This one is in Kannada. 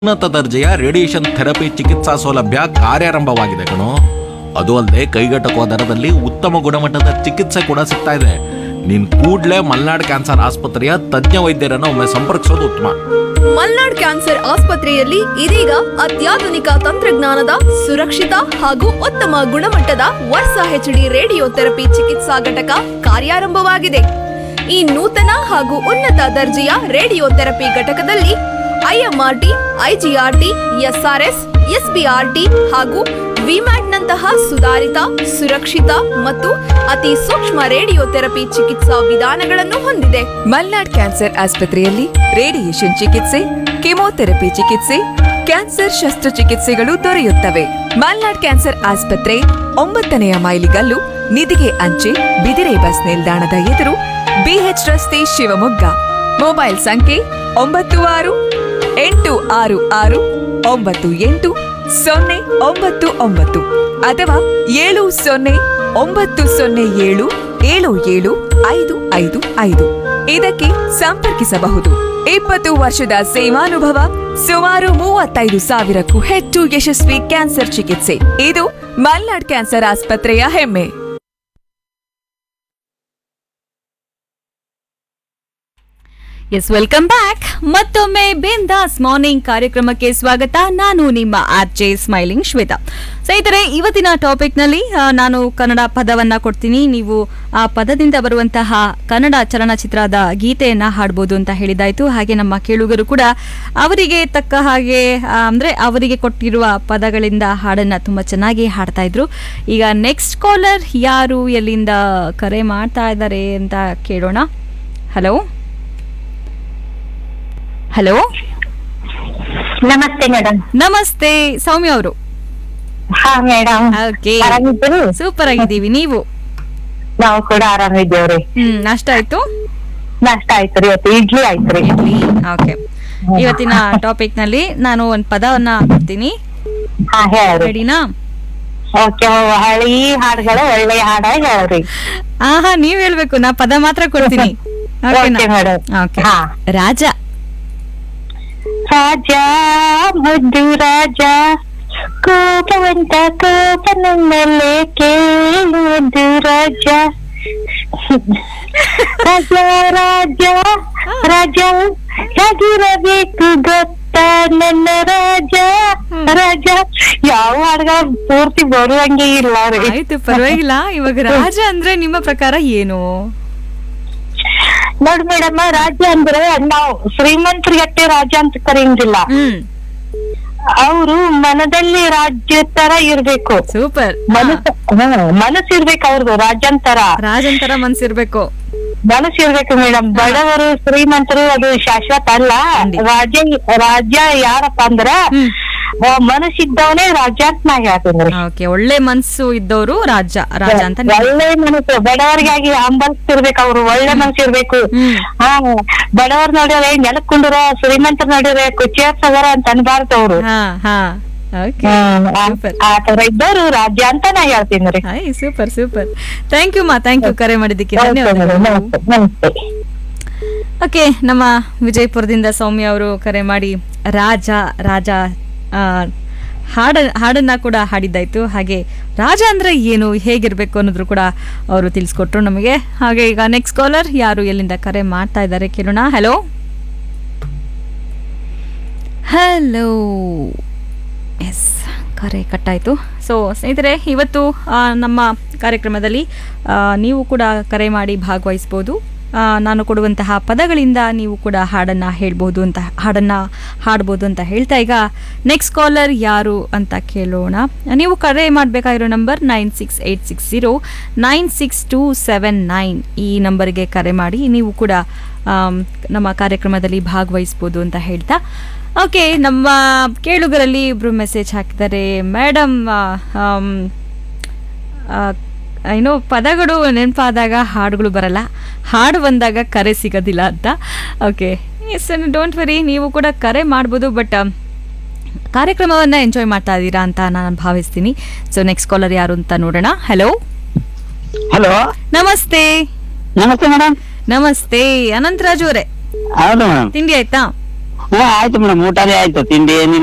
ಉನ್ನತ ದರ್ಜೆಯ ರೇಡಿಯೇಷನ್ ಥೆರಪಿ ಚಿಕಿತ್ಸಾ ಸೌಲಭ್ಯ ಕಾರ್ಯಾರಂಭವಾಗಿದೆ ಕಣೋ ಅದು ಅಲ್ಲದೆ ಕೈಗೆಟಕುವ ದರದಲ್ಲಿ ಉತ್ತಮ ಗುಣಮಟ್ಟದ ಚಿಕಿತ್ಸೆ ಕೂಡ ಸಿಗ್ತಾ ಇದೆ ನೀನ್ ಕೂಡ್ಲೇ ಮಲ್ನಾಡ್ ಕ್ಯಾನ್ಸರ್ ಆಸ್ಪತ್ರೆಯ ತಜ್ಞ ವೈದ್ಯರನ್ನು ಒಮ್ಮೆ ಸಂಪರ್ಕಿಸೋದು ಉತ್ತಮ ಮಲ್ನಾಡ್ ಕ್ಯಾನ್ಸರ್ ಆಸ್ಪತ್ರೆಯಲ್ಲಿ ಇದೀಗ ಅತ್ಯಾಧುನಿಕ ತಂತ್ರಜ್ಞಾನದ ಸುರಕ್ಷಿತ ಹಾಗೂ ಉತ್ತಮ ಗುಣಮಟ್ಟದ ವರ್ಷ ಹೆಚ್ಡಿ ರೇಡಿಯೋ ಥೆರಪಿ ಚಿಕಿತ್ಸಾ ಘಟಕ ಕಾರ್ಯಾರಂಭವಾಗಿದೆ ಈ ನೂತನ ಹಾಗೂ ಉನ್ನತ ದರ್ಜೆಯ ರೇಡಿಯೋ ಥೆರಪಿ ಘಟಕದಲ್ಲಿ ಐಎಂಆರ್ಟಿ ಐಜಿಆರ್ಟಿ ಎಸ್ಆರ್ಎಸ್ ಎಸ್ಬಿಆರ್ಟಿ ಹಾಗೂ ವಿಮ್ಯಾಟ್ನಂತಹ ಸುಧಾರಿತ ಸುರಕ್ಷಿತ ಮತ್ತು ಅತಿ ಸೂಕ್ಷ್ಮ ರೇಡಿಯೋ ಥೆರಪಿ ಚಿಕಿತ್ಸಾ ವಿಧಾನಗಳನ್ನು ಹೊಂದಿದೆ ಮಲ್ನಾಡ್ ಕ್ಯಾನ್ಸರ್ ಆಸ್ಪತ್ರೆಯಲ್ಲಿ ರೇಡಿಯೇಷನ್ ಚಿಕಿತ್ಸೆ ಕೆಮೊಥೆರಪಿ ಚಿಕಿತ್ಸೆ ಕ್ಯಾನ್ಸರ್ ಶಸ್ತ್ರಚಿಕಿತ್ಸೆಗಳು ದೊರೆಯುತ್ತವೆ ಮಲ್ನಾಡ್ ಕ್ಯಾನ್ಸರ್ ಆಸ್ಪತ್ರೆ ಒಂಬತ್ತನೆಯ ಮೈಲಿಗಲ್ಲು ನಿಧಿಗೆ ಅಂಚೆ ಬಿದಿರೆ ಬಸ್ ನಿಲ್ದಾಣದ ಎದುರು ಬಿಎಚ್ ರಸ್ತೆ ಶಿವಮೊಗ್ಗ ಮೊಬೈಲ್ ಸಂಖ್ಯೆ ಒಂಬತ್ತು ಆರು ಎಂಟು ಆರು ಆರು ಒಂಬತ್ತು ಎಂಟು ಸೊನ್ನೆ ಒಂಬತ್ತು ಒಂಬತ್ತು ಅಥವಾ ಏಳು ಸೊನ್ನೆ ಒಂಬತ್ತು ಸೊನ್ನೆ ಏಳು ಏಳು ಏಳು ಐದು ಐದು ಐದು ಇದಕ್ಕೆ ಸಂಪರ್ಕಿಸಬಹುದು ಇಪ್ಪತ್ತು ವರ್ಷದ ಸೇವಾನುಭವ ಸುಮಾರು ಮೂವತ್ತೈದು ಸಾವಿರಕ್ಕೂ ಹೆಚ್ಚು ಯಶಸ್ವಿ ಕ್ಯಾನ್ಸರ್ ಚಿಕಿತ್ಸೆ ಇದು ಮಲ್ನಾಡ್ ಕ್ಯಾನ್ಸರ್ ಆಸ್ಪತ್ರೆಯ ಹೆಮ್ಮೆ ಎಸ್ ವೆಲ್ಕಮ್ ಬ್ಯಾಕ್ ಮತ್ತೊಮ್ಮೆ ಬಿಂದಾಸ್ ಮಾರ್ನಿಂಗ್ ಕಾರ್ಯಕ್ರಮಕ್ಕೆ ಸ್ವಾಗತ ನಾನು ನಿಮ್ಮ ಆರ್ ಜೆ ಸ್ಮೈಲಿಂಗ್ ಶ್ವೇತಾ ಸ್ನೇಹಿತರೆ ಇವತ್ತಿನ ಟಾಪಿಕ್ ನಲ್ಲಿ ಆ, ನಾನು ಕನ್ನಡ ಪದವನ್ನ ಕೊಡ್ತೀನಿ ನೀವು ಆ ಪದದಿಂದ ಬರುವಂತಹ ಕನ್ನಡ ಚಲನಚಿತ್ರದ ಗೀತೆಯನ್ನ ಹಾಡ್ಬೋದು ಅಂತ ಹೇಳಿದಾಯ್ತು ಹಾಗೆ ನಮ್ಮ ಕೇಳುಗರು ಕೂಡ ಅವರಿಗೆ ತಕ್ಕ ಹಾಗೆ ಆ, ಅಂದ್ರೆ ಅವರಿಗೆ ಕೊಟ್ಟಿರುವ ಪದಗಳಿಂದ ಹಾಡನ್ನ ತುಂಬಾ ಚೆನ್ನಾಗಿ ಹಾಡ್ತಾ ಇದ್ರು ಈಗ ನೆಕ್ಸ್ಟ್ ಕಾಲರ್ ಯಾರು ಎಲ್ಲಿಂದ ಕರೆ ಮಾಡ್ತಾ ಇದ್ದಾರೆ ಅಂತ ಕೇಳೋಣ ಹಲೋ ಹಲೋ ನಮಸ್ತೆ ಮೇಡಮ್ ನಮಸ್ತೆ ಸೌಮ್ಯ ಅವರು ಹಾ ಮೇಡಮ್ ಓಕೆ ಆರಾಮಿದ್ದೀರಿ ಸೂಪರ್ ಆಗಿದ್ದೀವಿ ನೀವು ನಾವು ಕೂಡ ಆರಾಮಿದ್ದೇವ್ರಿ ಹ್ಮ್ ನಾಷ್ಟ ಆಯ್ತು ನಾಷ್ಟ ಆಯ್ತ್ರಿ ಇವತ್ತು ಇಡ್ಲಿ ಆಯ್ತ್ರಿ ಓಕೆ ಇವತ್ತಿನ ಟಾಪಿಕ್ ನಲ್ಲಿ ನಾನು ಒಂದ್ ಪದವನ್ನ ಕೊಡ್ತೀನಿ ಹಾ ಹೇಳ್ರಿ ರೆಡಿನಾ ಓಕೆ ಹಳಿ ಹಾಡುಗಳು ಒಳ್ಳೆ ಹಾಡ ಹೇಳ್ರಿ ಆಹಾ ನೀವ್ ಹೇಳ್ಬೇಕು ನಾ ಪದ ಮಾತ್ರ ಕೊಡ್ತೀನಿ ಓಕೆನಾ? ಓಕೆ ಮೇಡಮ್ ಓಕೆ ಹಾ ರಾಜ ರಾಜ ಮುದ್ದು ರಾಜ ಕೋಪವಂತ ಕೋಪ ನಮ್ಮಲ್ಲೇ ಕೇಳುವುದು ರಾಜ ರಾಜ ರಾಜ ರಾಜ ಹೇಗಿರಬೇಕು ಗೊತ್ತಾ ನನ್ನ ರಾಜ ರಾಜ ಯಾವ ಹಾಡ್ಗಳ ಪೂರ್ತಿ ಬರುವಂಗೆ ಇಲ್ಲ ರೀ ಆಯ್ತು ಪರವಾಗಿಲ್ಲ ಇವಾಗ ರಾಜ ಅಂದ್ರೆ ನಿಮ್ಮ ಪ್ರಕಾರ ಏನು ನೋಡ್ ಮೇಡಮ್ ರಾಜ ಅಂದ್ರೆ ನಾವು ಶ್ರೀಮಂತರಿಗಟ್ಟೆ ರಾಜ ಅಂತ ಕರೆಯಂಗಿಲ್ಲ ಹ್ಮ್ ಅವರು ಮನದಲ್ಲಿ ರಾಜ್ಯ ತರ ಇರ್ಬೇಕು ಸೂಪರ್ ಮನಸ್ಸು ಹ್ಮ್, ಮನಸ್ಸು ಇರ್ಬೇಕು ಅವ್ರದ್ದು ರಾಜ್ಯಂತರ ರಾಜಂತರ ಮನ್ಸಿರ್ಬೇಕು ಮನಸ್ಸು ಇರ್ಬೇಕು ಮೇಡಮ್ ಬಡವರು ಶ್ರೀಮಂತರು ಅದು ಶಾಶ್ವತ ಅಲ್ಲ ಖಂಡಿತ. ರಾಜ್ಯ ರಾಜ್ಯ ಯಾರಪ್ಪ ಅಂದ್ರ ಹ್ಮ್. ಆ, ಮನಸ್ಸಿದ್ದವನೇ ರಾಜ್ಯ ಅಂತ ನಾ ಹೇಳ್ತೀನಿ ಓಕೆ ಒಳ್ಳೆ ಮನ್ಸು ಇದ್ದವರು ರಾಜ ರಾಜ ಅಂತ ನೀವು- ಒಳ್ಳೆ ಮನಸ್ಸು ಬಡವರಿಗಾಗಿ ಹಂಬಲಿಸ್ತಿರ್ಬೇಕು ಅವ್ರು ಒಳ್ಳೆ ಮನಸ್ಸು ಇರ್ಬೇಕು ಹ್ಮ್. ಹಾ ಬಡವರ್ ನೋಡಿದ್ರೆ ನೆಲಕ್ ಕುಂಡ್ರ ಶ್ರೀಮಂತರ್ ನೋಡಿದ್ರೆ ಕುಚೇರ್ಸವರ ಅಂತ ಅನ್ಬಾರ್ದು ಅವ್ರು ಹಾ ಹಾ ಓಕೆ ಹ್ಮ್, ಆ- ಸೂಪರ್ ಆ ತರ ಇದ್ದವರು ರಾಜ್ಯ ಅಂತ ನಾ ಹೇಳ್ತೀನಿ ರೀ hi super super thank you ಮಾ ಥ್ಯಾಂಕ್ ಯು ಕರೆ ಮಾಡಿದ್ದಕ್ಕೆ ನಮಸ್ತೆ ಮೇಡಮ್, ಧನ್ಯವಾದಗಳು ನಮಸ್ತೆ ನಮಸ್ತೆ ಓಕೆ ನಮ್ಮ ವಿಜಯಪುರದಿಂದ ಸೌಮ್ಯ ಅವರು ಕರೆ ಮಾಡಿ ರಾಜ ರಾಜ ಆ, ಹಾಡ ಹಾಡನ್ನ ಕೂಡ ಹಾಡಿದ್ದಾಯ್ತು ಹಾಗೆ ರಾಜ ಅಂದ್ರೆ ಏನು ಹೇಗಿರ್ಬೇಕು ಅನ್ನೋದ್ರು ಕೂಡ ಅವರು ತಿಳಿಸ್ಕೊಟ್ರು ನಮಗೆ ಹಾಗೆ ಈಗ ನೆಕ್ಸ್ಟ್ ಕಾಲರ್ ಯಾರು ಎಲ್ಲಿಂದ ಕರೆ ಮಾಡ್ತಾ ಇದ್ದಾರೆ ಕೇಳೋಣ ಹಲೋ ಹಲೋ ಎಸ್ ಕರೆ ಕಟ್ಟಾಯಿತು ಸೊ ಸ್ನೇಹಿತರೆ ಇವತ್ತು ಆ, ನಮ್ಮ ಕಾರ್ಯಕ್ರಮದಲ್ಲಿ ಆ, ನೀವು ಕೂಡ ಕರೆ ಮಾಡಿ ಭಾಗವಹಿಸ್ಬೋದು ಆ, ನಾನು ಕೊಡುವಂತಹ ಪದಗಳಿಂದ ನೀವು ಕೂಡ ಹಾಡನ್ನು ಹೇಳ್ಬೋದು ಅಂತ ಹಾಡನ್ನು ಹಾಡ್ಬೋದು ಅಂತ ಹೇಳ್ತಾ ಈಗ ನೆಕ್ಸ್ಟ್ ಕಾಲರ್ ಯಾರು ಅಂತ ಕೇಳೋಣ ನೀವು ಕರೆ ಮಾಡಬೇಕಾಗಿರೋ number nine six eight six zero nine six two seven nine ಈ ನಂಬರ್ಗೆ ಕರೆ ಮಾಡಿ ನೀವು ಕೂಡ ಆಮ್, ನಮ್ಮ ಕಾರ್ಯಕ್ರಮದಲ್ಲಿ ಭಾಗವಹಿಸ್ಬೋದು ಅಂತ ಹೇಳ್ತಾ ಓಕೆ ನಮ್ಮ ಕೇಳುಗರಲ್ಲಿ ಇಬ್ರು ಮೆಸೇಜ್ ಹಾಕಿದ್ದಾರೆ ಮೇಡಮ್ ಏನೋ ಪದಗಳು ನೆನಪಾದಾಗ ಹಾಡುಗಳು ಬರಲ್ಲ ಹಾಡು ಬಂದಾಗ ಕರೆ ಸಿಗೋದಿಲ್ಲ ಅಂತ ಓಕೆ ಎಸ್ ಡೋಂಟ್ ವರಿ ನೀವು ಕೂಡ ಕರೆ ಮಾಡ್ಬೋದು ಬಟ್ ಕಾರ್ಯಕ್ರಮವನ್ನು ಎಂಜಾಯ್ ಮಾಡ್ತಾ ಇದ್ದೀರಾ ಅಂತ ನಾನು ಭಾವಿಸ್ತೀನಿ ಸೊ ನೆಕ್ಸ್ಟ್ ಕಾಲರ್ ಯಾರು ಅಂತ ನೋಡೋಣ ಹಲೋ ಹಲೋ ನಮಸ್ತೆ ನಮಸ್ತೆ ಮೇಡಮ್ ನಮಸ್ತೆ ಅನಂತರಾಜು ಅವರೇ ಹೌದು ಮೇಡಮ್ ತಿಂಡಿ ಆಯ್ತಾ ಹ್ಞೂ ಆಯ್ತು ಮೇಡಮ್ ಊಟನೇ ಆಯ್ತು ತಿಂಡಿ ಏನಿಲ್ಲ